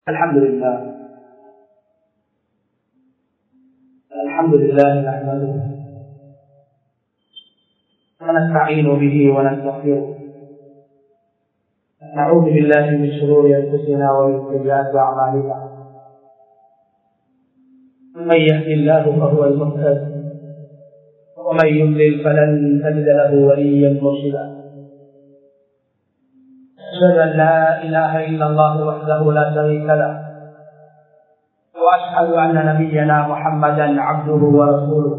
الحمد لله الحمد لله نحمده ونستعين به ونستغفره نعوذ بالله من شرور انفسنا ومن سيئات اعمالنا من يهد الله فهو المهتد ومن يضلل فلن تجد له وليا مرشدا أشهد أن لا إله إلا الله وحده لا شريك له وأشهد أن نبينا محمدا عبده ورسوله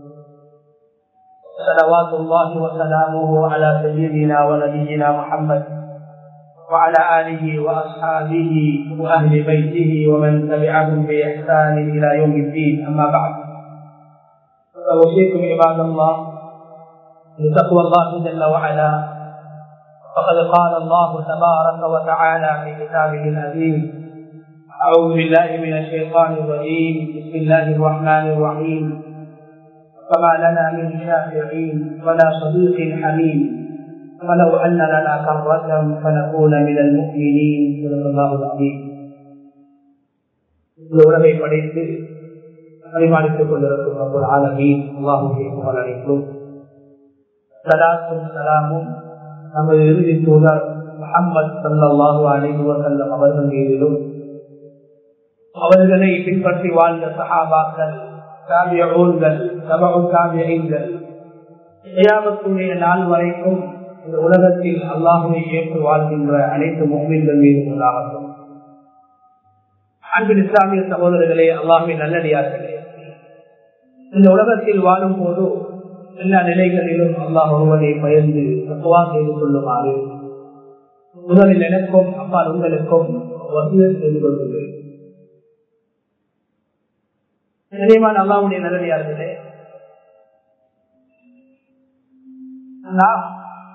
صلوات الله وسلامه على سيدنا ونبينا محمد وعلى آله وأصحابه وأهل بيته ومن تبعهم بإحسان إلى يوم الدين أما بعد فأوصيكم عباد الله بتقوى الله جل وعلا فقد قال الله تبارك وتعالى في كتابه العزيز أعوذ بالله من الشيطان الرجيم بسم الله الرحمن الرحيم فما لنا من شافعين ولا صديق حميم ولو أن لنا كرة فنكون من المؤمنين صدق الله العظيم இந்த உலகை படைத்து பரிமாறித்துக் கொண்டிருக்கும் ரப்பல் ஆலமீன் அல்லாஹுடைய புகழ் அனைத்தும் சலாத்தும் சலாமும் நமது இறுதி தூதர் முகமது சல்லாஹூ அலைஹி வசல்லம் அவர்கள் மீதிலும் அவர்களை பின்பற்றி வாழ்ந்த சஹாபாக்கள் காவியங்கள் சபகு காவியங்கள் செய்யாமக்கூடிய நாள் வரைக்கும் இந்த உலகத்தில் அல்லாஹுவை ஏற்று வாழ்கின்ற அனைத்து முகமீன்கள் மீது உண்டாகட்டும் அன்பின் இஸ்லாமிய சகோதரர்களே அல்லாஹுவின் நல்லடியார்களே இந்த உலகத்தில் வாழும் போது எல்லா நிலைகளிலும் அல்லாஹ் ஒருவனை பயந்து தத்துவா செய்து கொள்ளுமாறு முதலில் எனக்கும் அப்பா உங்களுக்கும் வசூல் செய்து கொள்கிறேன் நினைவான் அல்லாவுடைய நல்லடியார்களே நாம்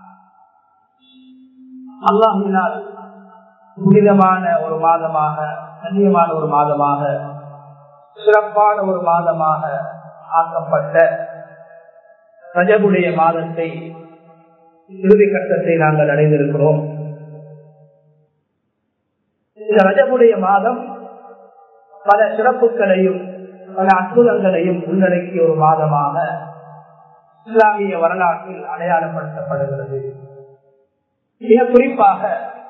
அல்லாஹினால் புனிதமான ஒரு மாதமாக கண்ணியமான ஒரு மாதமாக சிறப்பான ஒரு மாதமாக ஆக்கப்பட்ட ரஜபுடைய மாதத்தை இறுதி கட்டத்தை நாங்கள் அடைந்திருக்கிறோம் இந்த ரஜபுடைய மாதம் பல சிறப்புகளையும் பல அற்புதங்களையும் உள்ளடக்கிய ஒரு மாதமாக இஸ்லாமிய வரலாற்றில் அடையாளப்படுத்தப்படுகிறது மிக குறிப்பாக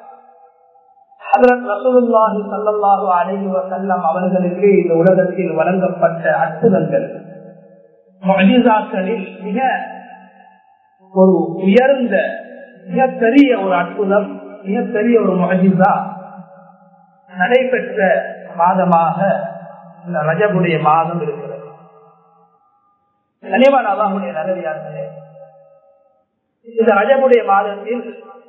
ரசூலுல்லாஹி சல்லாஹு அலைஹி வசல்லம் அவர்களுக்கு இந்த உலகத்தில் வழங்கப்பட்ட அற்புதங்கள் மனிதாக்களில் மிக ஒரு உயர்ந்த மிகப்பெரிய ஒரு அற்புதம் மிகப்பெரிய ஒரு மகிழ்ந்தா நடைபெற்ற மாதமாக இந்த ரஜபுடைய மாதம் இருக்கிறது கனிவான அல்லாஹுடைய நகரியார்களே இந்த ரஜபுடைய மாதத்தில்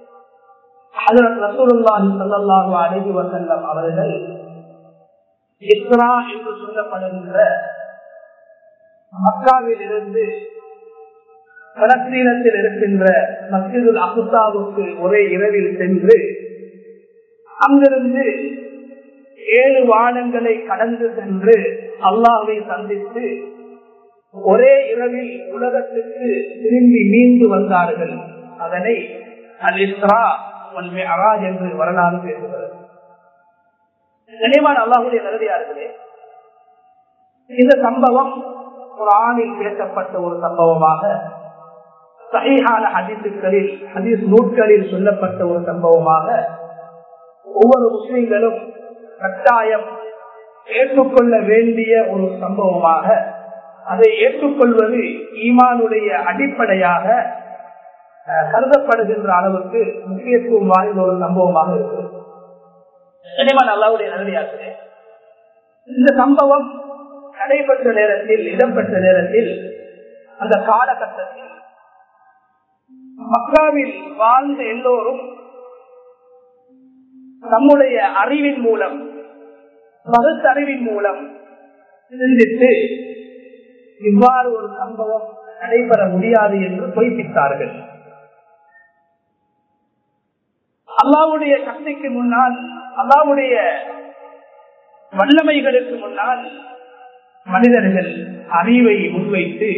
அழகி வசல்லம் அவர்கள் இஸ்ரா என்று சொல்லப்படுகின்ற மக்காவில் இருந்து பலஸ்தீனத்தில் இருக்கின்ற மஸ்ஜிதுல் அகுசாவுக்கு ஒரே இரவில் சென்று அங்கிருந்து ஏழு வானங்களை கடந்து சென்று அல்லாவை சந்தித்து ஒரே இரவில் உலகத்துக்கு திரும்பி மீண்டு வந்தார்கள் அதனை அல் இஸ்ரா அராஜ் என்று வரலாறு பேசுகிறது நினைவான அல்லாஹுடைய நகரியார்களே இந்த சம்பவம் ஒரு ஆணில் பேசப்பட்ட ஒரு சம்பவமாக சகிஹான ஹதீசுகளில் ஹதீஸ் நூட்களில் சொல்லப்பட்ட ஒரு சம்பவமாக ஒவ்வொரு முஸ்லிம்களும் கட்டாயம் ஏற்றுக்கொள்ள வேண்டிய ஒரு சம்பவமாக அதை ஏற்றுக்கொள்வது ஈமானுடைய அடிப்படையாக கருதப்படுகின்ற அளவுக்கு முக்கியத்துவம் வாய்ந்த ஒரு சம்பவமாக இருக்கிறது நல்லாவுடைய நல்லடியார்களே இந்த சம்பவம் நடைபெற்ற நேரத்தில் இடம்பெற்ற நேரத்தில் அந்த காலகட்டத்தில் மக்காவில் வாழ்ந்த எல்லோரும் நம்முடைய அறிவின் மூலம் பகுத்தறிவின் மூலம் சிந்தித்து இவ்வாறு ஒரு சம்பவம் நடைபெற முடியாது என்று பொய்ப்பித்தார்கள் அல்லாவுடைய சக்திக்கு முன்னால் அல்லாவுடைய வல்லமைகளுக்கு முன்னால் மனிதர்கள் அறிவை முன்வைத்து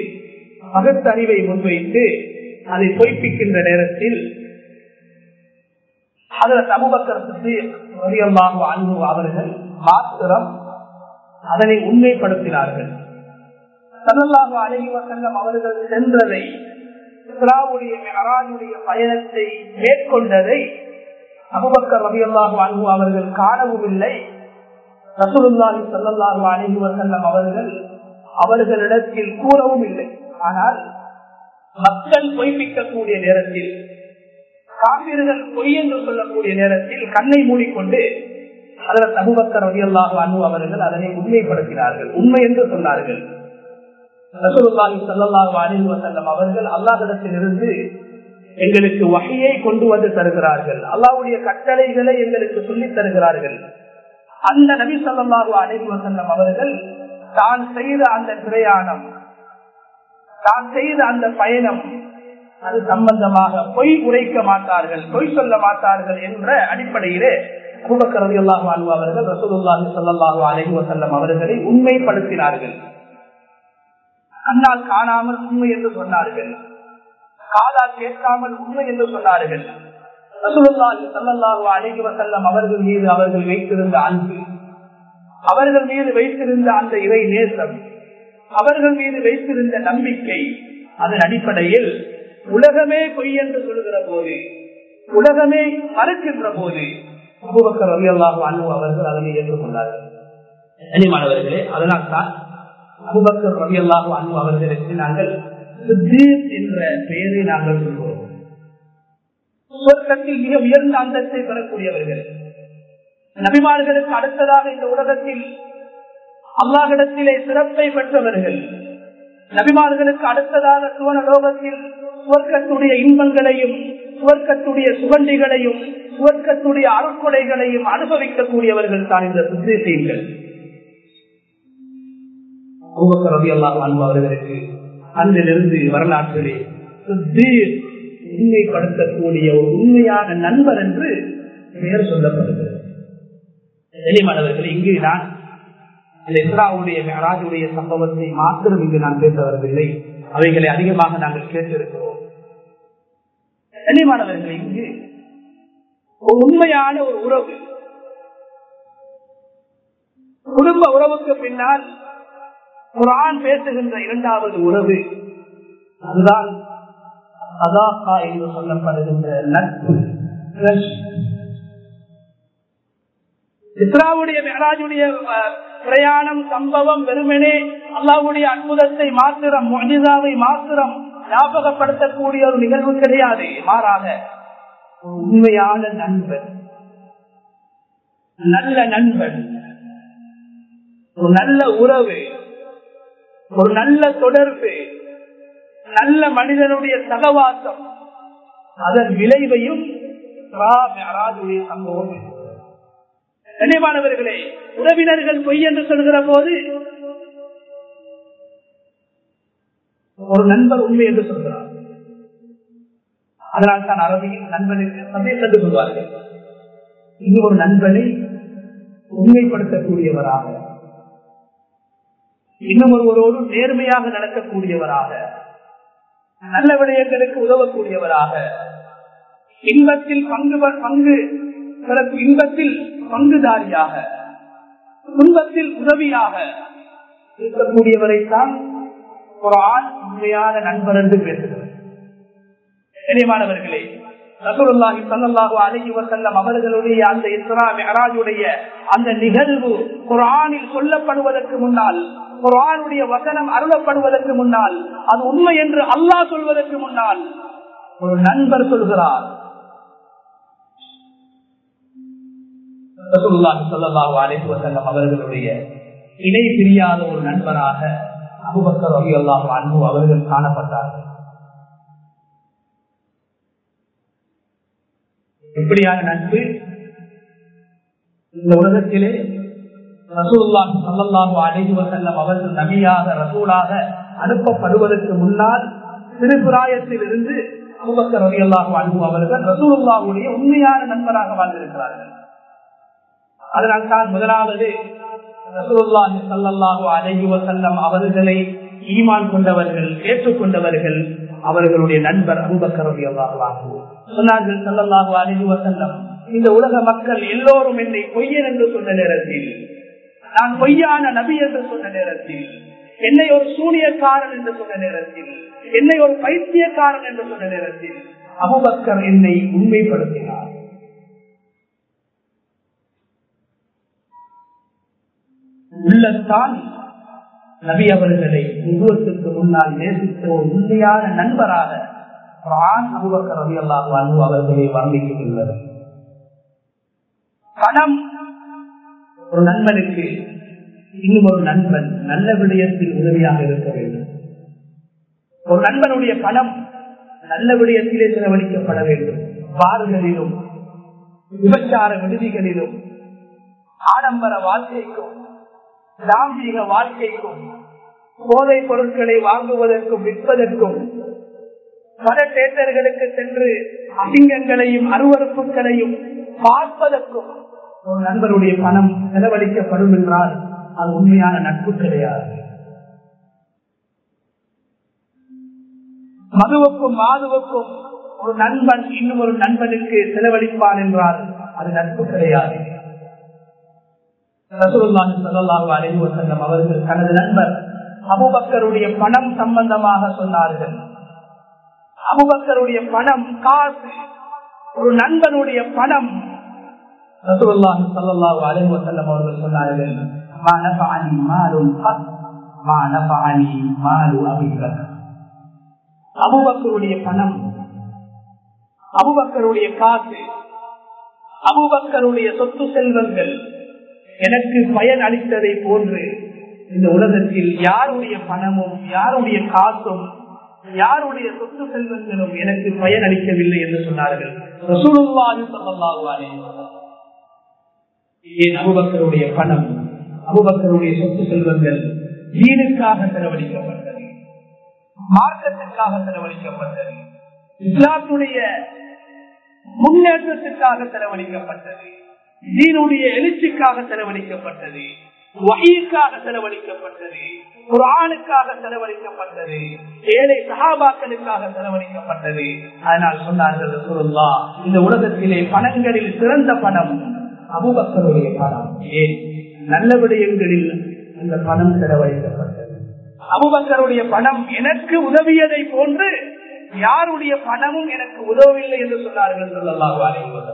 பகுத்தறிவை முன்வைத்து அதை பொய்ப்பிக்கின்ற நேரத்தில் அதுல சமூகக்கர் ரலியல்லாஹு அன்ஹு அவர்கள் மாத்திரம் அதனை உண்மைப்படுத்தினார்கள் சல்லல்லாஹு அலைஹி வஸல்லம் அவர்கள் சென்றதை இஸ்ராவுடைய மெஹராஜுடைய பயணத்தை மேற்கொண்டதை அபுபக்கர் ரபியல்லாஹு அன்பு அவர்கள் காணவும் இல்லை ரசூலுல்லாஹி ஸல்லல்லாஹு அலைஹி வஸல்லம் அவர்கள் அவர்களிடத்தில் கூறவும் இல்லை ஆனால் மக்கள் பொய்ப்பிக்கக்கூடிய நேரத்தில் காவிர்கள் பொய் என்று சொல்லக்கூடிய நேரத்தில் கண்ணை மூடிக்கொண்டு அதில் அபுபக்கர் ரபியல்லாஹு அன்பு அவர்கள் அதனை உண்மைப்படுத்தினார்கள் உண்மை என்று சொன்னார்கள் ரசூலுல்லாஹி ஸல்லல்லாஹு அலைஹி வஸல்லம் அவர்கள் அல்லாஹ்விடத்திலிருந்து எங்களுக்கு வகையை கொண்டு வந்து தருகிறார்கள் அல்லாஹ்வுடைய கட்டளைகளை எங்களுக்கு சொல்லி தருகிறார்கள் அந்த நபி ஸல்லல்லாஹு அலைஹி வஸல்லம் அவர்கள் தான் செய்த அந்த பிரயாணம் தான் செய்த அந்த பயணம் அது சம்பந்தமாக பொய் உரைக்க மாட்டார்கள் பொய் சொல்ல மாட்டார்கள் என்ற அடிப்படையிலே அபூபக்கர் ரலியல்லாஹு அன்ஹு அவர்கள் ரசூலுல்லாஹி ஸல்லல்லாஹு அலைஹி வஸல்லம் அவர்களை உண்மைப்படுத்தினார்கள் கண்ணால் காணாமல் உண்மை என்று சொன்னார்கள் காதால் கேட்காமல் உண்மை என்று சொன்னார்கள் ரசூலுல்லாஹி ஸல்லல்லாஹு அலைஹி வஸல்லம் அவர்கள் மீது அவர்கள் வைத்திருந்த அன்பு அவர்கள் மீது வைத்திருந்த அந்த இறை நேசம் அவர்கள் மீது வைத்திருந்த நம்பிக்கை அதன் அடிப்படையில் உலகமே பொய் என்று சொல்லுகிற போது உலகமே மறுக்கின்ற போது அபூபக்கர் ரலியல்லாஹு அன்ஹு அவர்கள் அதனை ஏற்றுக்கொண்டார்கள் கனிமானவர்களே அதனால் தான் அபுபக்கர் ரவி அல்லாஹு அன்பு அவர்களுக்கு நாங்கள் சித்தீர் என்ற பெயரை நாங்கள் சொல்கிறோம் சொர்க்கத்தில் மிக உயர்ந்த அந்தத்தை பெறக்கூடியவர்கள் நபிமார்களுக்கு அடுத்ததாக இந்த உலகத்தில் அல்லாஹிடத்திலே சிறப்பை பெற்றவர்கள் நபிமார்களுக்கு அடுத்ததாக சுவன லோகத்தில் சுவர்க்கத்துடைய இன்பங்களையும் சுவர்க்கத்துடைய சுகண்டிகளையும் சுவர்க்கத்துடைய அருட்கொடைகளையும் அனுபவிக்கக்கூடியவர்கள் தான் இந்த சித்தீர்கள் அபூபக்கர் ரலியல்லாஹு அன்ஹு அவர்களுக்கு அன்றிலிருந்து வரலாற்றிலே சித்தீர் உண்மைப்படுத்தக்கூடிய ஒரு உண்மையான நண்பர் என்று பெயர் சொல்லப்படுகிறது எளிமானவர்கள் இங்கு நான் இந்த இஸ்ராவுடைய மெஹராஜுடைய சம்பவத்தை மாத்திரம் இங்கு நான் பேச வரவில்லை அவைகளை அதிகமாக நாங்கள் கேட்டிருக்கிறோம் எளிமானவர்கள் இங்கு ஒரு உண்மையான ஒரு உறவு குடும்ப உறவுக்கு பின்னால் குரான் பேசுகின்ற இரண்டாவது உறவு அதுதான் அதாக்கா என்று சொல்லப்படுகின்ற நட்பு இஸ்ராவுடைய மெஹராஜுடைய பிரயாணம் சம்பவம் வெறுமனே அல்லாவுடைய அற்புதத்தை மாத்திரம் மொழிதாவை மாத்திரம் ஞாபகப்படுத்தக்கூடிய ஒரு நிகழ்வு கிடையாது மாறாக உண்மையான நண்பன் நல்ல நண்பன் ஒரு நல்ல உறவு ஒரு நல்ல தொடர்பு நல்ல மனிதனுடைய சகவாசம் அதன் விளைவையும் சம்பவம் கண்ணியமானவர்களே உறவினர்கள் பொய் என்று சொல்கிற போது ஒரு நண்பர் உண்மை என்று சொல்கிறார் அதனால் தான் அரபியில் நண்பனுக்கு சந்தேகம் என்று சொல்வார்கள் இன்னும் ஒரு நண்பனை உண்மைப்படுத்தக்கூடியவராக இன்னும் ஒருவரோடு நேர்மையாக நடக்கக்கூடியவராக நல்ல விடயங்களுக்கு உதவக்கூடியவராக இன்பத்தில் பங்கு பங்கு இன்பத்தில் பங்குதாரியாக துன்பத்தில் உதவியாக இருக்கக்கூடியவரைத்தான் ஒரு ஆண் உண்மையான நண்பர் என்று பேசுகிறது கனியமானவர்களே ரசூலுல்லாஹி ஸல்லல்லாஹு அலைஹி வஸல்லம் அவர்களுடைய அந்த இஸ்ரா மிஅராஜுடைய அந்த நிகழ்வு குர்ஆனில் சொல்லப்படுவதற்கு முன்னால் குர்ஆனுடைய வசனம் அருளப்படுவதற்கு முன்னால் அது உண்மை என்று அல்லாஹ் சொல்வதற்கு முன்னால் ஒரு நண்பர் சொல்கிறார் ரசூலுல்லாஹி ஸல்லல்லாஹு அலைஹி வஸல்லம் அவர்களுடைய இணை பிரியாத ஒரு நண்பராக அபூபக்கர் ரலியல்லாஹு அன்ஹு அவர்கள் காணப்பட்டார்கள் எப்படியான நட்பு இந்த உலகத்திலே ரசூல்லாஹி சல்லாஹு அலைஹி வசல்லம் அவர்கள் நபியாக ரசூலாக அனுப்பப்படுவதற்கு முன்னால் திருப்பிராயத்தில் இருந்து அபுபக்கர் ரவி அல்லாஹு அன்பு அவர்கள் ரசூலுல்லாவுடைய உண்மையான நண்பராக வாழ்ந்திருக்கிறார்கள் அதனால் தான் முதலாவது ரசூலுல்லாஹி சல்லாஹு அலைஹி வசல்லம் அவர்களை ஈமான் கொண்டவர்கள் ஏற்றுக்கொண்டவர்கள் அவர்களுடைய நண்பர் அபுபக்கர் ரவி அல்லாஹு சொன்னார்கள் சல்லாஹு அலைஹி வசல்லம் இந்த உலக மக்கள் எல்லோரும் என்னை பொய்யன் என்று சொன்ன நேரத்தில் நான் பொய்யான நபி என்று சொன்ன நேரத்தில் என்னை ஒரு சூனியக்காரன் என்று சொன்ன நேரத்தில் என்னை ஒரு பைத்தியக்காரன் என்று சொன்ன நேரத்தில் அபுபக்கர் என்னை உண்மைப்படுத்தினார் உள்ளத்தான் நபி அவர்களை உருவத்துக்கு முன்னால் நேசித்த ஒரு உண்மையான நண்பராக அபுபக்கர் ரவி அல்லாஹ் அவர்களை வர்ணிக்கின்றது பணம் ஒரு நண்பனுக்கு இன்னும் ஒரு நண்பன் நல்ல விடயத்தில் உதவியாக இருக்க வேண்டும் ஒரு நண்பனுடைய பணம் நல்ல விடயத்திலே செலவழிக்கப்பட வேண்டும் பாறுகளிலும் விபச்சார விடுதிகளிலும் ஆடம்பர வாழ்க்கைக்கும் தாம்பீக வாழ்க்கைக்கும் போதை பொருட்களை வாங்குவதற்கும் விற்பதற்கும் பல தேட்டர்களுக்கு சென்று அசிங்கங்களையும் அருவறுப்புகளையும் பார்ப்பதற்கும் ஒரு நண்பருடைய பணம் செலவழிக்கப்படும் என்றால் அது உண்மையான நட்பு கிடையாது மதுவுக்கும் மாதுவுக்கும் ஒரு நண்பன் இன்னும் ஒரு நண்பனுக்கு செலவழிப்பான் என்றால் அது நட்பு கிடையாது அவர்கள் தனது நண்பர் அபுபக்கருடைய பணம் சம்பந்தமாக சொன்னார்கள் அபுபக்கருடைய பணம் காசு ஒரு நண்பனுடைய பணம் ரசூலுல்லாஹி ஸல்லல்லாஹு அலைஹி வஸல்லம் அவர்கள் சொன்னார்கள் மா நஃபஅனி மாலுன் கத் மா நஃபஅனி மாலு அபீ பக்கர் அபூபக்கருடைய பணம் அபூபக்கருடைய காசு அபூபக்கருடைய சொத்து செல்வங்கள் எனக்கு பயன் அளித்ததை போன்று இந்த உலகத்தில் யாருடைய பணமும் யாருடைய காசும் யாருடைய சொத்து செல்வங்களும் எனக்கு பயன் அளிக்கவில்லை என்று சொன்னார்கள் ரசூலுல்லாஹி ஸல்லல்லாஹு அலைஹி வஸல்லம் ஏன் அபுபக்கருடைய பணம் அபுபக்கருடைய சொத்து செல்வங்கள் வீணுக்காக செலவழிக்கப்பட்டது மார்க்கத்திற்காக செலவழிக்கப்பட்டது இஸ்லாத்துடைய முன்னேற்றத்திற்காக செலவழிக்கப்பட்டது தீனுடைய எழுச்சிக்காக செலவழிக்கப்பட்டது வகைக்காக செலவழிக்கப்பட்டது ஒரு ஆணுக்காக செலவழிக்கப்பட்டது ஏழை சகாபாக்களுக்காக செலவழிக்கப்பட்டது அதனால் சொன்னார்கள் சொல்லா இந்த உலகத்திலே பணங்களில் சிறந்த பணம் அபுபக்கருடைய பணம் ஏன் நல்ல விடயங்களில் அந்த பணம் செலவழிக்கப்பட்டது அபுபக்கருடைய பணம் எனக்கு உதவியதை போன்று யாருடைய பணமும் எனக்கு உதவவில்லை என்று சொன்னார்கள் சொல்லலாம்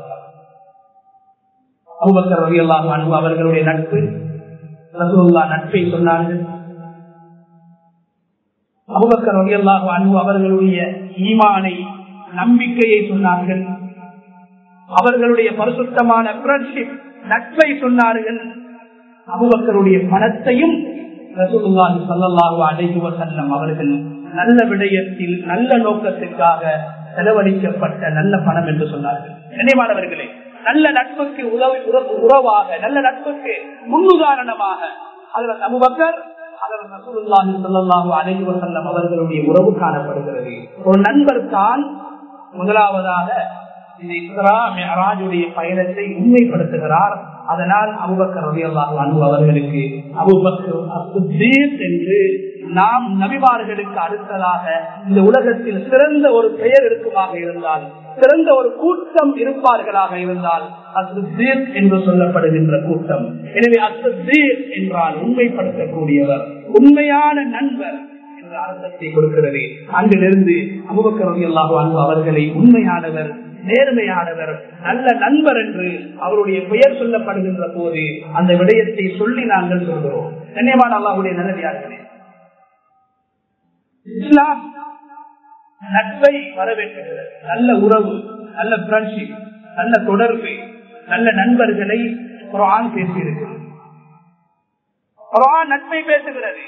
அபுபக்கர் ரவி அல்லாஹ் அன்பு அவர்களுடைய நட்பு ரசூல்லா நட்பை சொன்னார்கள் அபுபக்கர் ரவி அல்லாஹ் அன்பு அவர்களுடைய ஈமானை நம்பிக்கையை சொன்னார்கள் அவர்களுடைய பரிசுத்தமான ஃப்ரெண்ட்ஷிப் நட்பை சொன்னார்கள் அபுபக்கருடைய பணத்தையும் ரசூலுல்லாஹி ஸல்லல்லாஹு அலைஹி வஸல்லம் அவர்கள் நல்ல விடயத்தில் நல்ல நோக்கத்திற்காக செலவழிக்கப்பட்ட நல்ல பணம் என்று சொன்னார்கள் நினைவானவர்களே நல்ல நட்புக்கு உதவி உறவாக நல்ல நட்புக்கு முன்னுதாரணமாக அதில் அபுபக்கர் அவர்களுடைய உறவு காணப்படுகிறது ஒரு நண்பர் தான் முதலாவதாக இந்த இஸ்ரா மெஹராஜுடைய பயணத்தை உண்மைப்படுத்துகிறார் அதனால் அபுபக்கர் ரவியல்லாஹு அன்பு அவர்களுக்கு அபுபக்கர் என்று நாம் நபிமார்களுக்கு அடுத்ததாக இந்த உலகத்தில் சிறந்த ஒரு பெயர் இருக்குமாக இருந்தால் சிறந்த ஒரு கூட்டம் இருப்பார்களாக இருந்தால் அசுத்தீர் என்று சொல்லப்படுகின்ற கூட்டம் எனவே அசுத்தீர் என்றால் உண்மைப்படுத்தக்கூடியவர் உண்மையான நண்பர் என்ற அர்த்தத்தை கொடுக்கிறது அங்கிலிருந்து அபுபக்கர் ரவியல்லாஹு அன்பு அவர்களை உண்மையானவர் நேர்மையானவர் நல்ல நண்பர் என்று அவருடைய பெயர் சொல்லப்படுகின்ற போது அந்த விடயத்தை சொல்லி நாங்கள் சொல்கிறோம் கண்ணியமான அல்லாவுடைய நல்லடியார்களே இஸ்லாம் நட்பை வரவேற்கிறது நல்ல உறவு நல்ல ஃப்ரெண்ட்ஷிப் நல்ல தொடர்பு நல்ல நண்பர்களை குரான் பேசியிருக்கிறது குரான் நட்பை பேசுகிறது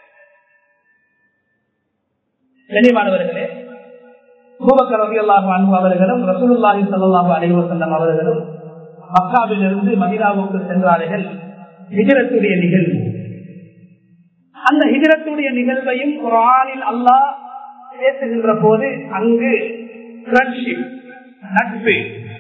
கண்ணியமானவர்களே அவர்களும் ரசூலுல்லாஹி ஸல்லல்லாஹு அலைஹி வஸல்லம் அவர்களும் மக்காவில் இருந்து மதீனாவுக்கு சென்றார்கள் ஹிஜ்ரத்துடைய நிகழ்வு அந்த ஹிஜ்ரத்துடைய நிகழ்வையும் குரானில் அல்லாஹ் பேசுகின்ற போது அங்கு ஃப்ரெண்ட்ஷிப் நட்பு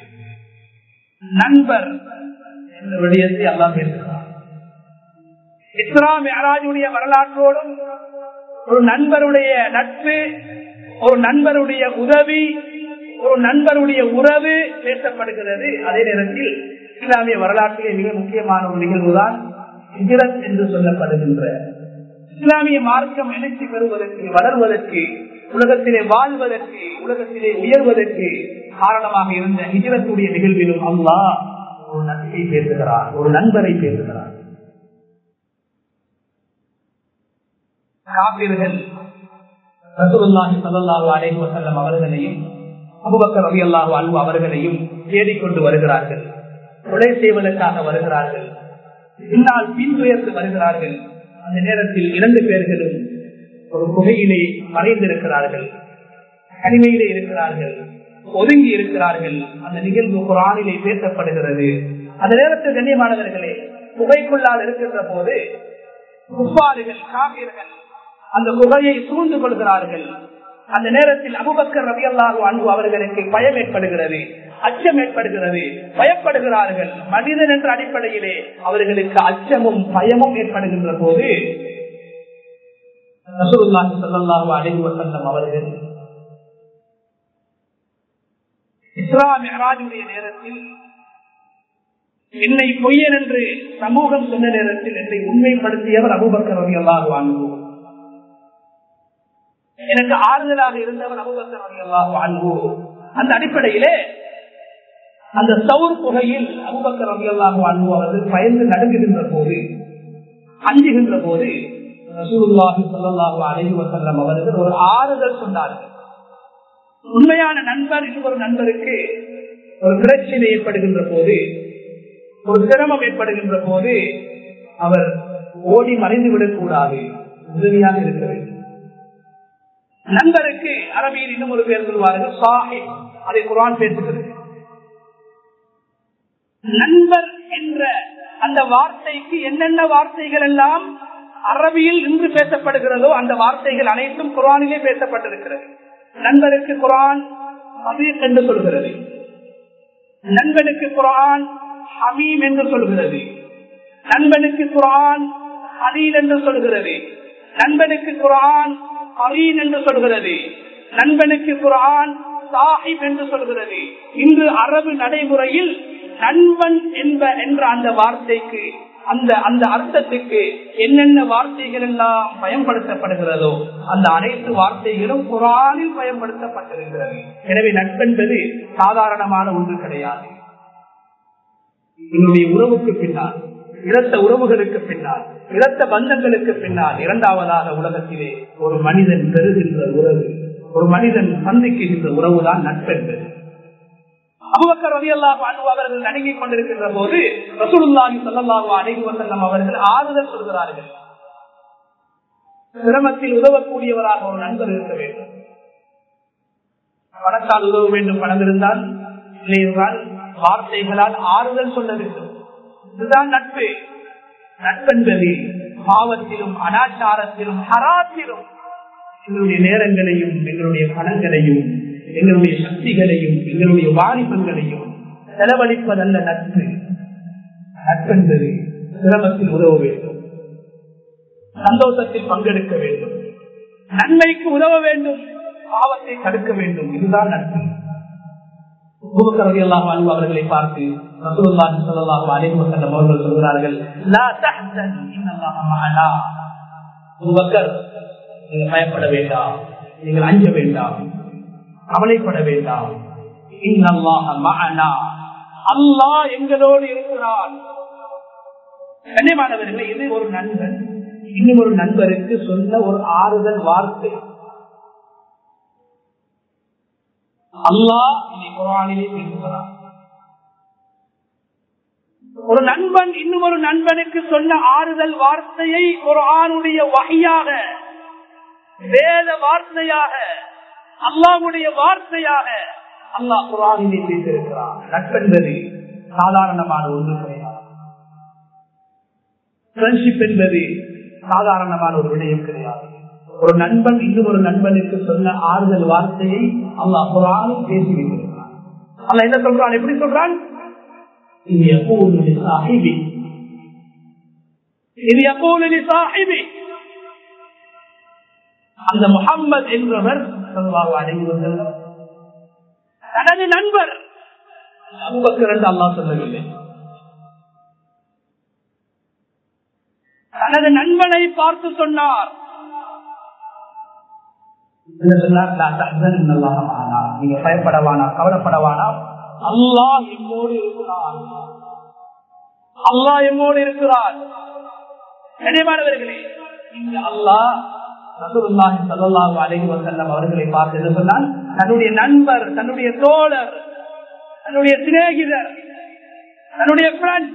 நண்பர் என்ற விடயத்தை அல்லாஹ் பேசுகிறார் இஸ்லாம் யாராஜுடைய வரலாற்றோடும் ஒரு நண்பருடைய நட்பு ஒரு நண்பருடைய உதவி ஒரு நண்பருடைய உறவு பேசப்படுகிறது அதே நேரத்தில் இஸ்லாமிய வரலாற்றிலே மிக முக்கியமான ஒரு நிகழ்வுதான் ஹிஜ்ரத் என்று சொல்லப்படுகின்ற இஸ்லாமிய மார்க்கம் எழுச்சி பெறுவதற்கு வளர்வதற்கு உலகத்திலே வாழ்வதற்கு உலகத்திலே உயர்வதற்கு காரணமாக இருந்த ஹிஜரத்துடைய நிகழ்விலும் அல்லாஹ் ஒரு நட்பை பேசுகிறார் ஒரு நண்பரை பேசுகிறார் காப்பீர்கள் ரசூலுல்லாஹி ஸல்லல்லாஹு அலைஹி வஸல்லம் அவர்களையும் அபூபக்கர் ரலியல்லாஹு அன்ஹு அவர்களையும் தேடிக்கொண்டு வருகிறார்கள் கொலை செய்வதற்காக வருகிறார்கள் பின்னால் பின்துயர்ந்து வருகிறார்கள் அந்த நேரத்தில் இரண்டு பேர்களும் ஒரு குகையிலே மறைந்திருக்கிறார்கள் தனிமையிலே இருக்கிறார்கள் ஒதுங்கி இருக்கிறார்கள் அந்த நிகழ்வு குரானிலே பேசப்படுகிறது அந்த நேரத்தில் கண்ணியமானவர்களே குகைக்குள்ளால் இருக்கின்ற போது குப்பாறுகள் காவியர்கள் அந்த குகையை சூழ்ந்து கொள்கிறார்கள் அந்த நேரத்தில் அபுபக்கர் ரவி அல்லாஹு அன்பு அவர்களுக்கு பயம் ஏற்படுகிறது அச்சம் ஏற்படுகிறது பயப்படுகிறார்கள் மனிதன் என்ற அடிப்படையிலே அவர்களுக்கு அச்சமும் பயமும் ஏற்படுகின்ற போது ரசூலுல்லாஹி ஸல்லல்லாஹு அலைஹி வஸல்லம் அவர்கள் இஸ்ரா மிஹராஜுடைய நேரத்தில் என்னை பொய்யன் என்று சமூகம் சொன்ன நேரத்தில் என்னை உண்மைப்படுத்தியவர் அபுபக்கர் ரவி அல்லாஹு அன்பு எனக்கு ஆறுதலாக இருந்தவர் அபுபக்கர் ரவி அல்லாஹு அன்பு அந்த அடிப்படையிலே அந்த சவுர் புகையில் அபுபக்கர் ரவி அல்லாஹு அன்பு அவர்கள் பயந்து நடுங்குகின்ற போது அஞ்சுகின்ற போது ரசூலுல்லாஹி ஸல்லல்லாஹு அலைஹி வஸல்லம் அவர்கள் ஒரு ஆறுதல் சொன்னார்கள் உண்மையான நண்பர் இன்னொரு நண்பருக்கு ஒரு பிரச்சனை ஏற்படுகின்ற போது ஒரு சிரமம் ஏற்படுகின்ற போது அவர் ஓடி மறைந்து விடக்கூடாது உதவியாக இருக்க வேண்டும் நண்பருக்கு அரபியில் இன்னும் ஒரு பேர் சொல்வார்கள் சாஹிப் அதை குரான் பேசுகிறது நண்பர் என்ற அந்த வார்த்தைக்கு என்னென்ன வார்த்தைகள் எல்லாம் அரபியில் இன்று பேசப்படுகிறதோ அந்த வார்த்தைகள் அனைத்தும் குரானிலே பேசப்பட்டிருக்கிறது நண்பருக்கு குரான் ஹபீப் என்று சொல்கிறது நண்பனுக்கு குரான் ஹமீம் என்று சொல்கிறது நண்பனுக்கு குரான் ஹலீல் என்று சொல்கிறது நண்பனுக்கு குரான் அரீன் என்று சொல்கிறது நண்பனுக்கு குரான் சாஹிப் என்று சொல்கிறது இன்று அரபு நடைமுறையில் நண்பன் என்ப என்ற அந்த வார்த்தைக்கு அந்த அந்த அர்த்தத்துக்கு என்னென்ன வார்த்தைகள் எல்லாம் பயன்படுத்தப்படுகிறதோ அந்த அனைத்து வார்த்தைகளும் குரானில் பயன்படுத்தப்பட்டிருக்கிறது எனவே நட்பென்பது சாதாரணமான ஒன்று கிடையாது என்னுடைய உறவுக்கு பின்னால் இரத்த உறவுகளுக்கு பின்னால் இரத்த பந்தங்களுக்கு பின்னால் இரண்டாவதாக உலகத்திலே ஒரு மனிதன் பெறுகின்ற உறவு ஒரு மனிதன் சந்திக்கின்ற உறவுதான் நட்பென்பது அபுபக்கர் ரலியல்லாஹு அன்ஹு அவர்கள் நடுங்கிக் கொண்டிருக்கின்ற போது ரசூலுல்லாஹி ஸல்லல்லாஹு அலைஹி வஸல்லம் அவர்கள் ஆறுதல் சொல்கிறார்கள் சிரமத்தில் உதவக்கூடியவராக ஒரு நண்பர் இருக்க வேண்டும் பணத்தால் உதவ வேண்டும் பணம் இருந்தால் இல்லை என்றால் வார்த்தைகளால் ஆறுதல் சொல்ல வேண்டும் இதுதான் நட்பு நட்பென்பது பாவத்திலும் அனாச்சாரத்திலும் ஹராத்திலும் எங்களுடைய நேரங்களையும் எங்களுடைய பணங்களையும் எங்களுடைய சக்திகளையும் எங்களுடைய வாலிபங்களையும் செலவழிப்பதல்ல நட்பு நட்பென்பது சிரமத்தில் உதவ வேண்டும் சந்தோஷத்தில் பங்கெடுக்க வேண்டும் நன்மைக்கு உதவ வேண்டும் பாவத்தை தடுக்க வேண்டும் இதுதான் நட்பு அவர்களை பார்த்து அவர்கள் சொல்கிறார்கள் பயப்பட வேண்டாம் நீங்கள் அஞ்ச வேண்டாம் கவலைப்பட வேண்டாம் அல்லாஹ் எங்களோடு இருக்கிறான் கண்ணியமானவர்களே இது ஒரு நண்பன் இன்னும் ஒரு நண்பருக்கு சொன்ன ஒரு ஆறுதல் வார்த்தை அல்லாஹ் குரானிலே பேசுகிறார் ஒரு நண்பன் இன்னும் ஒரு நண்பனுக்கு சொன்ன ஆறுதல் வார்த்தையை ஒரு ஆணுடைய வகையாக வேத வார்த்தையாக அல்லாவுடைய வார்த்தையாக அல்லாஹ் குரானிலே பேசியிருக்கிறார் நட்பென்பது சாதாரணமான ஒன்று கிடையாது ஃப்ரெண்ட்ஷிப் என்பது சாதாரணமான ஒரு விடயம் கிடையாது ஒரு நண்பன் இன்னும் ஒரு நண்பனுக்கு சொன்ன ஆறுதல் வார்த்தையை அல்லாஹ் குரானில் பேசி வைத்திருக்கிறான் அல்ல என்ன சொல்றான் எப்படி சொல்றான் இது எப்போது சாஹிபி இது எப்போது சாஹிபி அந்த முகம்மது என்பவர் சொல்வாங்க தனது நண்பர் அபுபக்கர் என்று அல்லா சொல்லவில்லை தனது நண்பனை பார்த்து சொன்னார் நீங்க பயப்படவானா கவலைப்படவானா அல்லாஹ் எம்மோடு இருக்கிறான் அல்லாஹ் எம்மோடு இருக்கிறான் கனிமானவர்களே இங்க அல்லாஹ் ரசூலுல்லாஹி ஸல்லல்லாஹு அலைஹி வஸல்லம் அவர்களை பார்த்து என்ன சொன்னால் தன்னுடைய நண்பர் தன்னுடைய தோழர் தன்னுடைய சிநேகிதர் தன்னுடைய ஃப்ரெண்ட்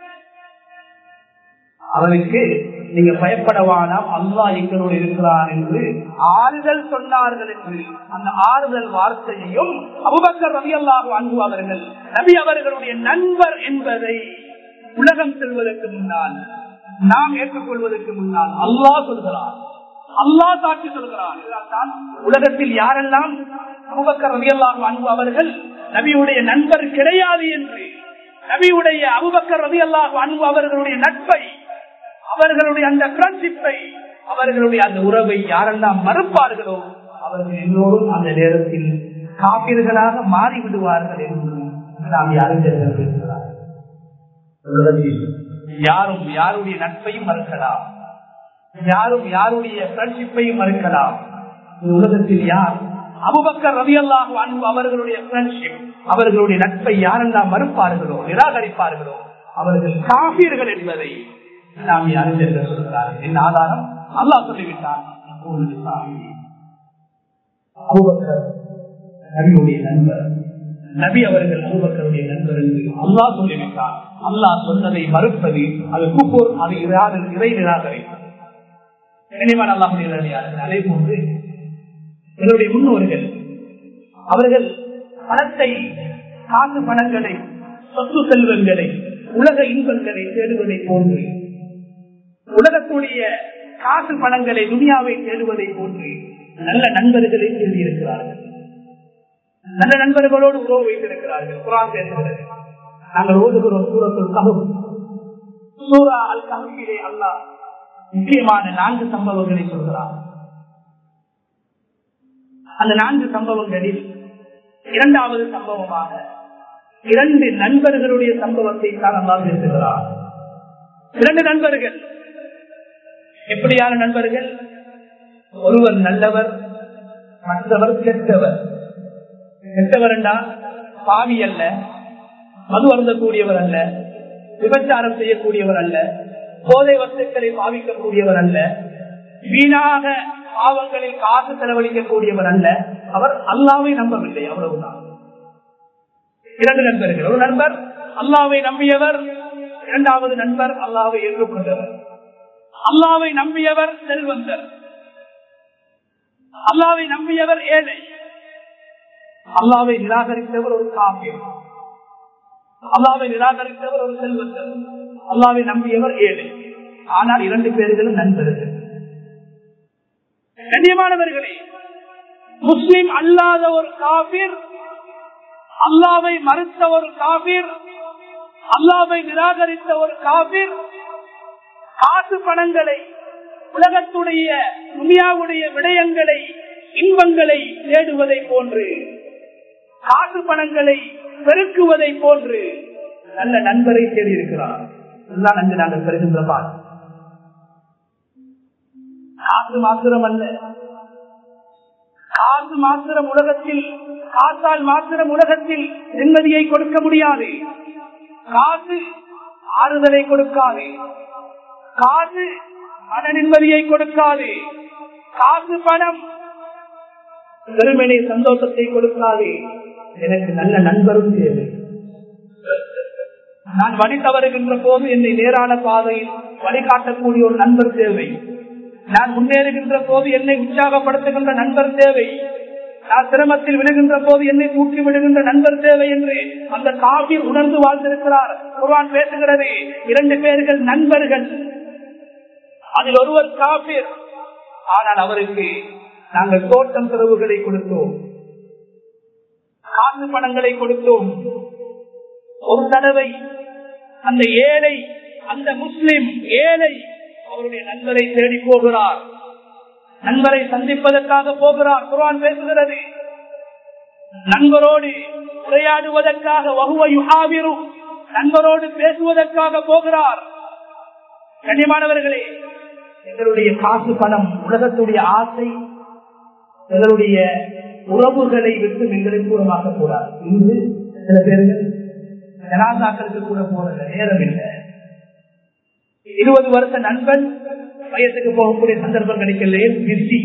அவருக்கு நீங்க பயப்படவானாம் அல்லா எங்களோடு இருக்கிறான் என்று ஆறுதல் சொன்னார்கள் என்று அந்த ஆறுதல் வார்த்தையையும் அபுபக்கர் ரவி அல்லாஹு அன்பு அவர்கள் நபி அவர்களுடைய நண்பர் என்பதை உலகம் செல்வதற்கு முன்னால் நாம் ஏற்றுக்கொள்வதற்கு முன்னால் அல்லாஹ் சொல்கிறார் அல்லாஹ் சாட்சி சொல்கிறான் இதனால்தான் உலகத்தில் யாரெல்லாம் அபுபக்கர் ரவி அல்லாஹு அன்பு அவர்கள் நபியுடைய நண்பர் கிடையாது என்று நபியுடைய அபுபக்கர் ரவி அல்லாஹு அன்பு அவர்களுடைய நட்பை அவர்களுடைய அந்த ஃப்ரெண்ட்ஷிப்பை அவர்களுடைய அந்த உறவை யாரெல்லாம் மறுப்பார்களோ அவர்கள் எல்லோரும் அந்த நேரத்தில் காப்பீர்களாக மாறிவிடுவார்கள் என்று நாம் அறிஞர்கள் பேசுகிறார்கள் யாரும் யாருடைய நட்பையும் மறுக்கலாம் யாரும் யாருடைய ஃப்ரெண்ட்ஷிப்பையும் மறுக்கலாம் உலகத்தில் யார் அபுபக்கர் ரவி அல்லாஹு அன்பு அவர்களுடைய ஃப்ரெண்ட்ஷிப் அவர்களுடைய நட்பை யாரெல்லாம் மறுப்பார்களோ நிராகரிப்பார்களோ அவர்கள் காப்பீர்கள் என்பதை நாம் அறிஞர்கள் சொல்கிறார்கள் என் ஆதாரம் அல்லாஹ் சொல்லிவிட்டார் நபியுடைய நண்பர் நபி அவர்கள் அபுபக்கருடைய நண்பர் என்று அல்லாஹ் சொல்லிவிட்டார் அல்லாஹ் சொன்னதை மறுப்பது அது குப்போர் அது இறை நிராகரிப்பது நினைவான் அல்லாஹுடைய அதே போன்று எங்களுடைய முன்னோர்கள் அவர்கள் பணத்தை காசு பணங்களை சொத்து செல்வங்களை உலக இன்பங்களை தேடுவதை போன்று உலகத்துடைய காசு பணங்களை துனியாவை தேடுவதை போன்று நல்ல நண்பர்களை தேடியிருக்கிறார்கள் நல்ல நண்பர்களோடு உறவு வைத்திருக்கிறார்கள் குரான் பேசுகிறது நாங்கள் ஓதுகிறோம் சூரத்துள் ககும் சூரா அல் கஹிலே அல்லாஹ் முக்கியமான நான்கு சம்பவங்களை சொல்கிறார் அந்த நான்கு சம்பவங்களில் இரண்டாவது சம்பவமாக இரண்டு நண்பர்களுடைய சம்பவத்தை தான் அல்லா பேசுகிறார் இரண்டு நண்பர்கள் எப்படியான நண்பர்கள் ஒருவர் நல்லவர் மற்றவர் கெட்டவர் கெட்டவர் என்றால் பாவி அல்ல மது அருந்தக்கூடியவர் அல்ல விபச்சாரம் செய்யக்கூடியவர் அல்ல போதை வஸ்துக்களை பாவிக்கக்கூடியவர் அல்ல வீணாக பாவங்களில் காசு செலவழிக்கக்கூடியவர் அல்ல அவர் அல்லாவை நம்பவில்லை அவ்வளவுதான் இரண்டு நண்பர்கள் ஒரு நண்பர் அல்லாவை நம்பியவர் இரண்டாவது நண்பர் அல்லாவை ஏற்றுக்கொண்டவர் அல்லாவை நம்பியவர் செல்வந்தர் அல்லாவை நம்பியவர் ஏழை அல்லாவை நிராகரித்தவர் ஒரு காப்பியம் அல்லாவை நிராகரித்தவர் ஒரு செல்வந்தர் அல்லாவை நம்பியவர் ஏழை ஆனால் இரண்டு பேர்களும் நண்பர்கள் கண்ணியமானவர்களே முஸ்லிம் அல்லாத ஒரு காபிர் அல்லாவை மறுத்த ஒரு காபிர் அல்லாவை நிராகரித்த ஒரு காபிர் காசு பணங்களை உலகத்துடைய துனியாவுடைய விடயங்களை இன்பங்களை தேடுவதை போன்று காசு பணங்களை பெருக்குவதை போன்று நல்ல நண்பரை தேடியிருக்கிறார் இதுதான் அங்கு நாங்கள் பெறுகின்ற பாடம் காசு மாத்திரம் அல்ல காசு மாத்திரம் உலகத்தில் காசால் மாத்திரம் உலகத்தில் நிம்மதியை கொடுக்க முடியாது காசு ஆறுதலை கொடுக்காது காசு மன நிம்மதியை கொடுக்காது காசு பணம் பெருமனை சந்தோஷத்தை கொடுக்காது எனக்கு நல்ல நண்பரும் தேவை நான் வழி தவறுகின்ற போது என்னை நேரான பாதையில் வழிகாட்டக்கூடிய ஒரு நண்பர் தேவை நான் முன்னேறுகின்ற போது என்னை உற்சாகப்படுத்துகின்ற நண்பர் தேவை நான் சிரமத்தில் விழுகின்ற போது என்னை தூக்கி விடுகின்ற நண்பர் தேவை என்று அந்த காவியில் உணர்ந்து வாழ்ந்திருக்கிறார் குர்வான் பேசுகிறது இரண்டு பேர்கள் நண்பர்கள் அதில் ஒருவர் காபீர் ஆனால் அவருக்கு நாங்கள் தோட்டம் செலவுகளை கொடுத்தோம் காசு பணங்களை கொடுத்தோம் ஒரு தடவை அந்த ஏழை அந்த முஸ்லிம் ஏழை அவருடைய நண்பரை தேடி போகிறார் நண்பரை சந்திப்பதற்காக போகிறார் குரான் பேசுகிறது நண்பரோடு உரையாடுவதற்காக வகுவ யுகாவிரும் நண்பரோடு பேசுவதற்காக போகிறார் கண்ணியமானவர்களே எங்களுடைய காசு பணம் உலகத்துடைய ஆசை எங்களுடைய உறவுகளை விட்டு எங்களை தூரமாக்க கூடாது இன்று சில பேர்கள் ஜனாதாக்களுக்கு கூட போறது நேரம் இல்லை இருபது வருஷ நண்பன் வயசுக்கு போகக்கூடிய சந்தர்ப்பம் கிடைக்கலையே பிஸி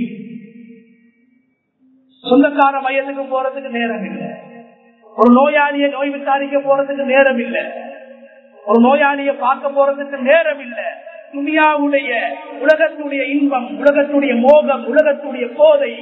சொந்தக்கார மையத்துக்கு போறதுக்கு நேரம் இல்லை ஒரு நோயாளியை நோய் விசாரிக்க போறதுக்கு நேரம் இல்லை ஒரு நோயாளியை பார்க்க போறதுக்கு நேரம் இல்லை துணியாவுடைய உலகத்துடைய இன்பம் உலகத்துடைய மோகம் உலகத்துடைய போதை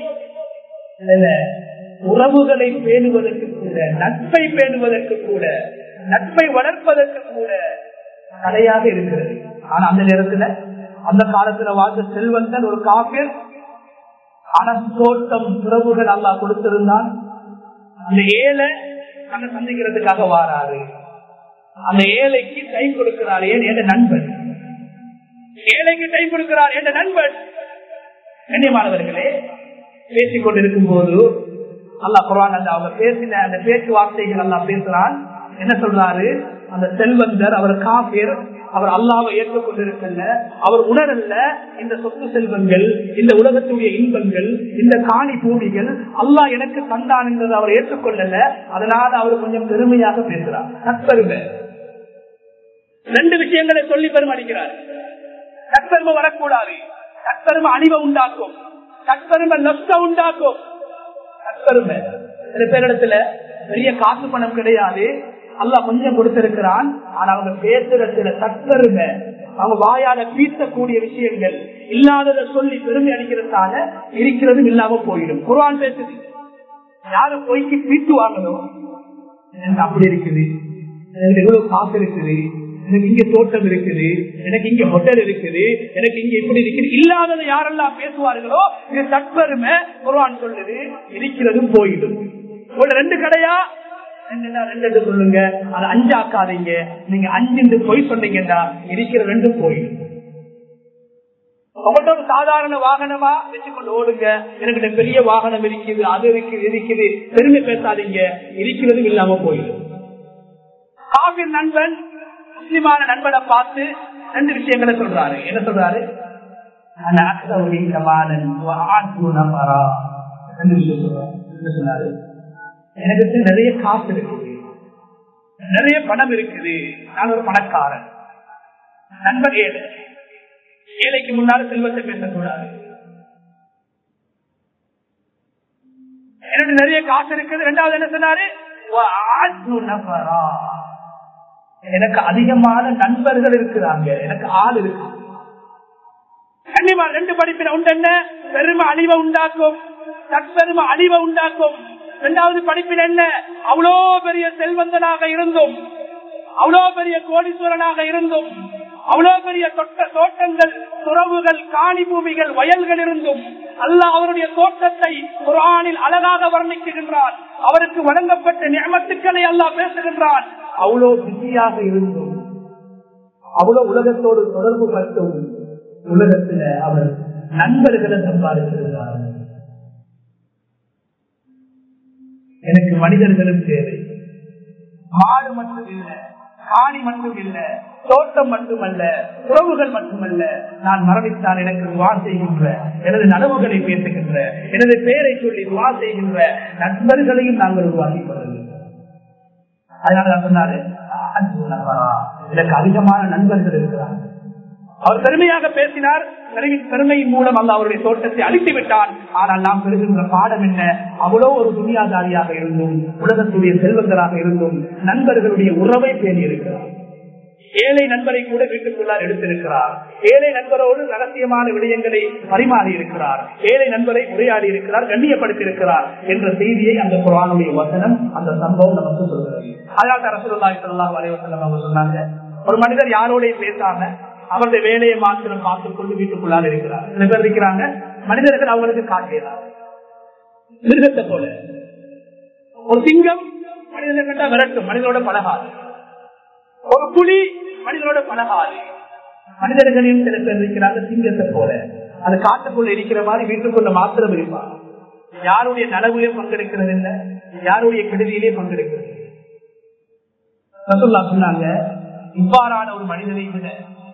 உறவுகளை பேணுவதற்கு கூட நட்பை பேணுவதற்கு கூட நட்பை வளர்ப்பதற்கு கூட தடையாக இருக்கிறது ஆனா அந்த நேரத்துல அந்த காலத்துல வாழ்ந்த செல்வந்தன் ஒரு காப்பியர் அனத்தோட்டம் உறவுகள் அல்லா கொடுத்திருந்தான் அந்த ஏழை தன்னை சந்திக்கிறதுக்காக வாராரு அந்த ஏழைக்கு கை கொடுக்கிறார் ஏன் என்ற நண்பன் ஏழைக்கு கை கொடுக்கிறார் என்ற நண்பன் கண்ணியமானவர்களே பேசிக் கொண்டிருக்கும் போது அல்லா குரான் அந்த அவங்க பேசின அந்த பேச்சுவார்த்தைகள் எல்லாம் பேசுறான் என்ன சொல்றாரு அந்த செல்வந்தர் அவர் காப்பீர் அவர் அல்லாவை ஏற்றுக்கொண்டிருக்கல அவர் உணரல்ல இந்த சொத்து செல்வங்கள் இந்த உலகத்துடைய இன்பங்கள் இந்த காணி பூமிகள் அல்லாஹ் எனக்கு தந்தான் என்றது அவர் ஏற்றுக்கொள்ளல அதனால அவர் கொஞ்சம் பெருமையாக பேசுறார் நட்பெருமை ரெண்டு விஷயங்களை சொல்லி பெருமடிக்கிறார் நட்பெருமை வரக்கூடாது நட்பெருமை அழிவை உண்டாக்கும் நட்பெருமை நஷ்டம் உண்டாக்கும் நட்பெருமை சில பேரிடத்துல பெரிய காசு பணம் கிடையாது அல்ல கொஞ்சம் கொடுத்திருக்கிறான் ஆனா அவங்க பேசுற சில தற்பெருமை அவங்க வாயால பீத்தக்கூடிய விஷயங்கள் இல்லாததை சொல்லி பெருமை அடிக்கிறதால இருக்கிறதும் இல்லாம போயிடும் குரான் பேசுது யாரு பொய்க்கு பீத்துவாங்களோ எனக்கு அப்படி இருக்குது எனக்கு எவ்வளவு காசு இருக்குது எனக்கு இங்க தோட்டம் இருக்குது எனக்கு இங்க ஹோட்டல் இருக்குது எனக்கு இங்க இப்படி இருக்குது இல்லாததை யாரெல்லாம் பேசுவார்களோ இது தற்பெருமை குரான் சொல்லுது இருக்கிறதும் போயிடும் ரெண்டு கடையா ரெண்டு சொல்லுங்க அது அஞ்சாக்காதீங்க நீங்க அஞ்சு பொய் சொன்னீங்கன்னா இருக்கிற ரெண்டும் போயிடும் உங்கள்ட்ட ஒரு சாதாரண வாகனமா வச்சுக்கொண்டு ஓடுங்க எனக்கு பெரிய வாகனம் இருக்குது அது இருக்குது இருக்குது பெருமை பேசாதீங்க இருக்கிறதும் இல்லாம போயிடும் காவிர் நண்பன் முஸ்லிமான நண்பனை பார்த்து ரெண்டு விஷயங்களை சொல்றாரு என்ன சொல்றாரு சொன்னாரு எனக்கு நிறைய காசு இருக்குது நிறைய பணம் இருக்குது நான் ஒரு பணக்காரன் நண்பன் ஏழை ஏழைக்கு முன்னால செல்வத்தை பேசக்கூடாது எனக்கு நிறைய காசு இருக்குது ரெண்டாவது என்ன சொன்னாரு எனக்கு அதிகமான நண்பர்கள் இருக்கிறாங்க எனக்கு ஆள் இருக்கு கண்டிப்பா ரெண்டு படிப்பின உண்டு என்ன பெருமை அழிவை உண்டாக்கும் தற்பெருமை அழிவை உண்டாக்கும் இரண்டாவது படிப்பில் என்ன அவ்வளோ பெரிய செல்வந்தனாக இருந்தும் அவ்வளோ பெரிய கோடீஸ்வரனாக இருந்தும் அவ்வளோ பெரிய தொட்ட தோட்டங்கள் துறவுகள் காணி பூமிகள் வயல்கள் இருந்தும் அல்ல அவருடைய தோட்டத்தை குரானில் அழகாக வர்ணிக்குகின்றான் அவருக்கு வழங்கப்பட்ட நியமத்துக்களை அல்லா பேசுகின்றான் அவ்வளோ பிஸியாக இருந்தும் அவ்வளவு உலகத்தோடு தொடர்பு பட்டும் உலகத்துல அவர் நண்பர்களை சம்பாதித்திருக்கிறார் எனக்கு மனிதர்களும் தேவை மாடு மட்டும் இல்ல காணி மட்டும் இல்ல தோட்டம் மட்டுமல்ல உறவுகள் மட்டுமல்ல நான் மரணித்தான் எனக்கு வா செய்கின்ற எனது நனவுகளை பேசுகின்ற எனது பெயரை சொல்லி வா செய்கின்ற நண்பர்களையும் நாங்கள் உருவாக்கிக் கொள்ளுங்கள் அதனால நான் சொன்னாரு எனக்கு அதிகமான நண்பர்கள் இருக்கிறார்கள் அவர் பெருமையாக பேசினார் பெருமையின் மூலம் அல்ல அவருடைய தோட்டத்தை அழித்து விட்டார் ஆனால் நாம் பெறுகின்ற பாடம் என்ன அவ்வளோ ஒரு துணியாதாரியாக இருந்தும் உலகத்துடைய செல்வந்தராக இருந்தும் நண்பர்களுடைய உறவை பேணி இருக்கிறார் ஏழை நண்பரை கூட வீட்டுக்குள்ளார் எடுத்திருக்கிறார் ஏழை நண்பரோடு ரகசியமான விடயங்களை பரிமாறி இருக்கிறார் ஏழை நண்பரை உரையாடி இருக்கிறார் கண்ணியப்படுத்தி இருக்கிறார் என்ற செய்தியை அந்த குரானுடைய வசனம் அந்த சம்பவம் நமக்கு சொல்கிறது அதாவது அரசுல்லாஹி சொல்லாஹ் அலைவசனம் அவங்க சொன்னாங்க ஒரு மனிதர் யாரோடைய பேசாம அவருடைய வேலையை மாத்திரம் பார்த்துக் கொண்டு வீட்டுக்குள்ளால் இருக்கிறார் சில பேர் இருக்கிறாங்க மனிதர்கள் அவங்களுக்கு காட்டுகிறார் மிருகத்தை போல ஒரு சிங்கம் மனிதனை கண்டா விரட்டும் மனிதனோட பழகாது ஒரு புலி மனிதனோட பழகாது மனிதர்களின் சில பேர் இருக்கிறாங்க சிங்கத்தை போல அது காட்டுக்குள்ள இருக்கிற மாதிரி வீட்டுக்குள்ள மாத்திரம் இருப்பார் யாருடைய நலவிலே பங்கெடுக்கிறது இல்லை யாருடைய கெடுதியிலே பங்கெடுக்கிறது ரசூல்லா சொன்னாங்க இவ்வாறான ஒரு மனிதனை விட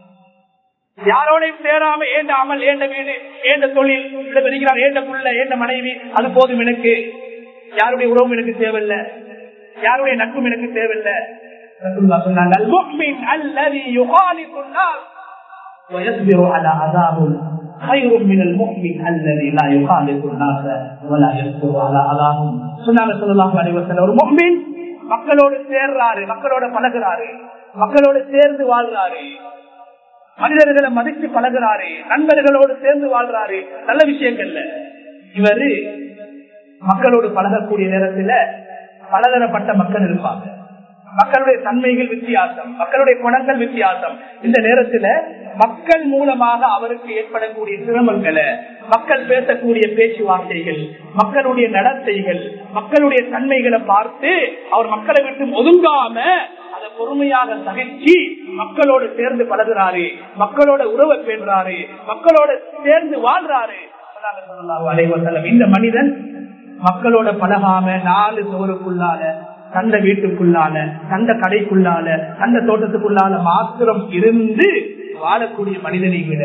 யாரோடையும் சேராம ஏண்ட அமல் ஏண்ட வீடு ஏண்ட தொழில் இருக்கிறார் ஏண்ட புள்ள ஏண்ட மனைவி அது போதும் எனக்கு யாருடைய உறவும் எனக்கு தேவையில்லை யாருடைய நட்பும் எனக்கு தேவையில்லை ரசூலுல்லாஹ் சொன்னாங்க "அல்-முஃமின் அல்லதி யுகாலித்து الناس ويصبر على عذابهم خير من المؤمن الذي لا يخالط الناس ولا يصبر على عذابهم சொன்னாங்க ஸல்லல்லாஹு அலைஹி வஸல்லம் ஒரு முஃமின் மக்களோடு சேர்றாரு மக்களோட பழகுறாரு மக்களோடு சேர்ந்து வாழ்றாரு மனிதர்களை மதித்து பழகுறாரு நண்பர்களோடு சேர்ந்து வாழ்றாரு நல்ல விஷயங்கள்ல இவரு மக்களோடு பழகக்கூடிய நேரத்துல பலதரப்பட்ட மக்கள் இருப்பாங்க மக்களுடைய தன்மைகள் வித்தியாசம் மக்களுடைய குணங்கள் வித்தியாசம் இந்த நேரத்துல மக்கள் மூலமாக அவருக்கு ஏற்படக்கூடிய சிரமங்களை மக்கள் பேசக்கூடிய பேச்சுவார்த்தைகள் மக்களுடைய நடத்தைகள் மக்களுடைய தன்மைகளை பார்த்து அவர் மக்களை விட்டு ஒதுங்காம அதை பொறுமையாக சகிச்சு மக்களோடு சேர்ந்து பழகுறாரு மக்களோட உறவை பேணுறாரு மக்களோட சேர்ந்து வாழ்றாரு ஸல்லல்லாஹு அலைஹி வஸல்லம். இந்த மனிதன் மக்களோட பழகாம நாலு சோறுக்குள்ளால தந்த வீட்டுக்குள்ளால தந்த கடைக்குள்ளால தந்த தோட்டத்துக்குள்ளால மாத்திரம் இருந்து வாழக்கூடிய மனிதனை விட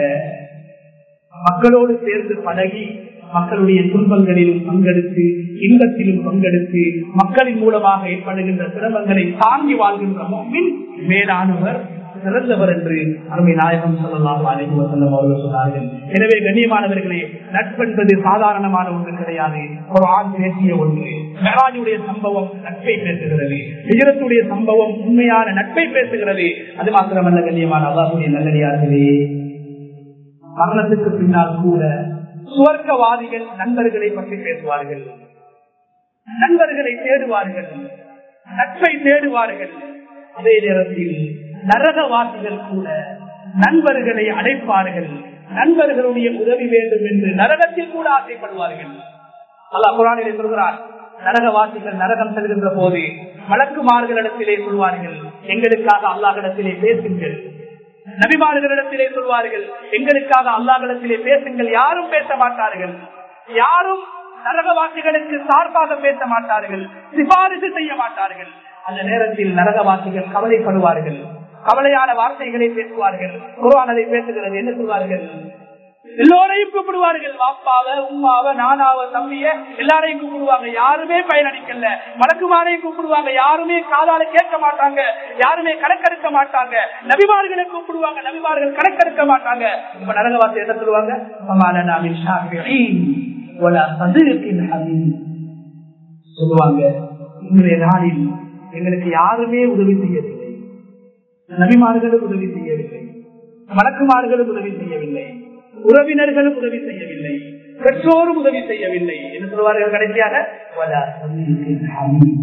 மக்களோடு சேர்ந்து பழகி மக்களுடைய துன்பங்களிலும் பங்கெடுத்து இன்பத்திலும் பங்கெடுத்து மக்களின் மூலமாக ஏற்படுகின்ற சிரமங்களை தாங்கி வாழ்கின்ற முன்பின் மேலானவர் சிறந்தவர் என்று அருமை நாயகம் சொல்லலாம் அழைப்பு வசல்லம் அவர்கள் சொன்னார்கள் எனவே கண்ணியமானவர்களே நட்பென்பது சாதாரணமான ஒன்று கிடையாது ஒரு ஆண் பேசிய ஒன்று மெராஜுடைய சம்பவம் நட்பை பேசுகிறது விஜயத்துடைய சம்பவம் உண்மையான நட்பை பேசுகிறது அது மாத்திரமல்ல கண்ணியமான அல்லாஹுடைய நல்லடியார்களே மரணத்துக்கு பின்னால் கூட சுவர்க்கவாதிகள் நண்பர்களை பற்றி பேசுவார்கள் நண்பர்களை தேடுவார்கள் நட்பை தேடுவார்கள் அதே நேரத்தில் நரகவாசிகள் கூட நண்பர்களை அடைப்பார்கள் நண்பர்களுடைய உதவி வேண்டும் என்று நரகத்தில் கூட ஆசைப்படுவார்கள் அல்லாஹ் குரானிலே சொல்கிறார் நரகவாசிகள் நரகம் செல்கின்ற போது வழக்குமார்களிடத்திலே சொல்வார்கள் எங்களுக்காக அல்லாஹிடத்திலே பேசுங்கள் நபிமார்களிடத்திலே சொல்வார்கள் எங்களுக்காக அல்லாஹிடத்திலே பேசுங்கள் யாரும் பேச மாட்டார்கள் யாரும் நரகவாசிகளுக்கு சார்பாக பேச மாட்டார்கள் சிபாரிசு செய்ய மாட்டார்கள் அந்த நேரத்தில் நரகவாசிகள் கவலைப்படுவார்கள் கவலையான வார்த்தைகளை பேசுவார்கள் குருவானதை பேசுகிறது என்ன சொல்வார்கள் எல்லோரையும் கூப்பிடுவார்கள் வாப்பாவ உமாவ நானாவ தம்பிய எல்லாரையும் கூப்பிடுவாங்க யாருமே பயனளிக்கல வழக்குமாரையும் கூப்பிடுவாங்க யாருமே காதால கேட்க மாட்டாங்க யாருமே கணக்கெடுக்க மாட்டாங்க நபிமார்களை கூப்பிடுவாங்க நபிமார்கள் கணக்கெடுக்க மாட்டாங்க இப்ப நரகவாசி என்ன சொல்லுவாங்க "ஃபமாலனா நாமின் ஷாஃபிஈன் வலா சதீகின் ஹமீம்." சொல்லுவாங்க இன்றைய நாளில் எங்களுக்கு யாருமே உதவி செய்யவில்லை நபிமார்களும் உதவி செய்யவில்லை வழக்குமார்களும் உதவி செய்யவில்லை உறவினர்களும் உதவி செய்யவில்லை பெற்றோரும் உதவி செய்யவில்லை என்று சொல்வார்கள் கடைசியாக "வலா சதீகின் ஹமீம்."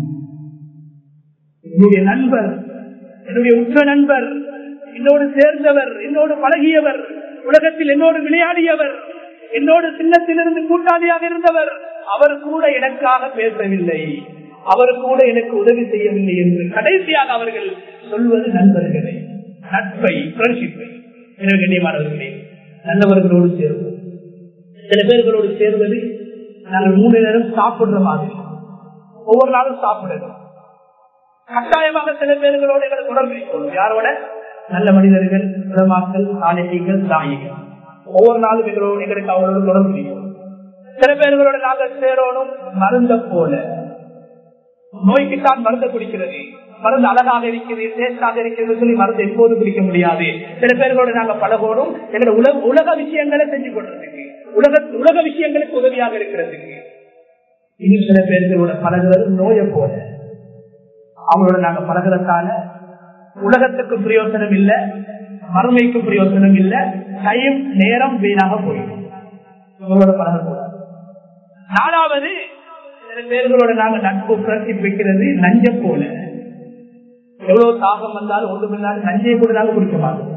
என்னுடைய நண்பர் என்னுடைய உற்ற நண்பர் என்னோடு சேர்ந்தவர் என்னோடு பழகியவர் உலகத்தில் என்னோடு விளையாடியவர் என்னோடு சின்னத்திலிருந்து கூட்டாளியாக இருந்தவர் அவர் கூட எனக்காக பேசவில்லை அவர் கூட எனக்கு உதவி செய்யவில்லை என்று கடைசியாக அவர்கள் சொல்வது நண்பர்களை நட்பை ஃப்ரெண்ட்ஷிப்பை எனவே கண்ணியமானவர்களே நல்லவர்களோடு சேர்வோம் சில பேர்களோடு சேர்வது நாங்கள் மூணு நேரம் சாப்பிடுற மாதிரி ஒவ்வொரு நாளும் சாப்பிடணும் கட்டாயமாக சில பேர்களோடு எங்களை தொடர்பு வைக்கணும் யாரோட நல்ல மனிதர்கள் பிரமாக்கள் சாலைகள் தாயிகள் ஒவ்வொரு நாளும் எங்களோட எங்களுக்கு அவரோட தொடர்பு வைக்கணும் சில பேர்களோட நாங்கள் சேரணும் மருந்த போல நோய்க்குத்தான் மருந்து குடிக்கிறது மருந்து அழகாக இருக்கிறது டேஸ்டாக இருக்கிறது சொல்லி மருந்து எப்போது குடிக்க முடியாது சில பேர்களோட நாங்க பழகோடும் எங்களோட உலக உலக விஷயங்களை செஞ்சு கொள்றதுக்கு உலக உலக விஷயங்களுக்கு உதவியாக இருக்கிறதுக்கு இன்னும் சில பேர்களோட பழகுறது நோயை போல அவங்களோட நாங்க பழகிறதால உலகத்துக்கு பிரயோசனம் இல்ல மறுமைக்கு பிரயோசனம் இல்ல டைம் நேரம் வீணாக போயிடும் இவங்களோட பழகக்கூடாது நாலாவது சில பேர்களோட நாங்க நட்பு புரட்சி வைக்கிறது நஞ்ச போல எவ்வளவு தாகம் வந்தாலும் ஒன்று இருந்தாலும் நஞ்சை கூட நாங்க குடிக்க மாட்டோம்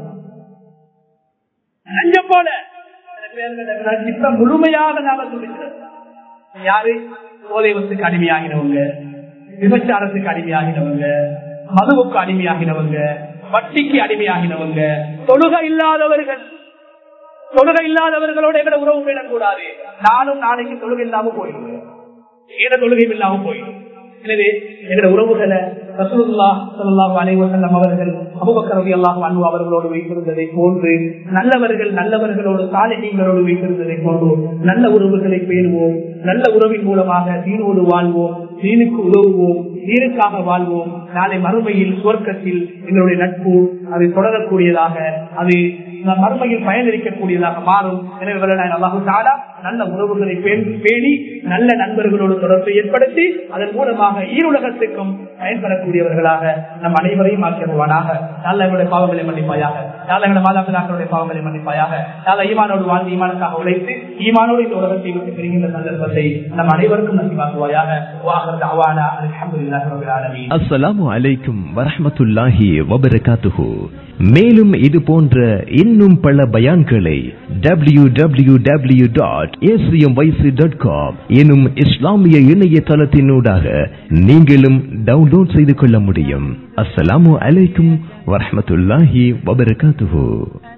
நஞ்ச போல சில பேர்களோட நட்பை முழுமையாக நாங்க துடிக்கிறோம் யாரு போதை வத்துக்கு அடிமையாகினவங்க விபச்சாரத்துக்கு அடிமையாகினவங்க மதுவுக்கு அடிமையாகினவங்க வட்டிக்கு அடிமையாகினவங்க தொழுகை இல்லாதவர்கள் தொழுகை இல்லாதவர்களோட எங்கட உறவு பேணக்கூடாது நானும் நாளைக்கு தொழுகை இல்லாம போயிடுவேன் ஏன தொழுகையும் இல்லாம போயிடும் எனவே எங்களுடைய உறவுகளை ரசூலுல்லா ஸல்லல்லாஹு அலைஹி வஸல்லம் அவர்கள் அபூபக்கர் ரலியல்லாஹு அன்ஹு அவர்களோடு வைத்திருந்ததை போன்று நல்லவர்கள் நல்லவர்களோடு சாலிஹீங்களோடு வைத்திருந்ததை போன்று நல்ல உறவுகளை பேணுவோம் நல்ல உறவின் மூலமாக தீனோடு வாழ்வோம் தீனுக்கு உதவுவோம் தீனுக்காக வாழ்வோம் நாளை மறுமையில் சுவர்க்கத்தில் எங்களுடைய நட்பு அது தொடரக்கூடியதாக அது மறுமையில் பயனளிக்கக்கூடியதாக மாறும் எனவே அல்லாஹு தாலா நல்ல உறவுகளை பேணி நல்ல நண்பர்களோடு தொடர்பை ஏற்படுத்தி அதன் மூலமாக ஈருலகத்துக்கும் பயன்படக்கூடியவர்களாக நம் அனைவரையும் ஆக்கிடுவானாக நல்ல எங்களுடைய பாவங்களை மன்னிப்பாயாக நல்ல எங்களுடைய மாதாபிதாக்களுடைய பாவங்களை மன்னிப்பாயாக நல்ல ஈமானோடு வாழ்ந்து ஈமானுக்காக உழைத்து ஈமானோடு இந்த உலகத்தை விட்டு பெறுகின்ற சந்தர்ப்பத்தை நம் அனைவருக்கும் நசிவாக்குவாயாக வாகர் அவானா அலமதுல்லாஹி அஸ்ஸலாமு அலைக்கும் வரஹ்மத்துல்லாஹி வபரகாத்துஹு மேலும் இது போன்ற இன்னும் பல பயான்களை W W W dot dot com எனும் இஸ்லாமிய இணையதளத்தினூடாக நீங்களும் டவுன்லோட் செய்து கொள்ள முடியும் அஸ்ஸலாமு அலைக்கும் வரஹ்மத்துல்லாஹி வபரகாத்துஹு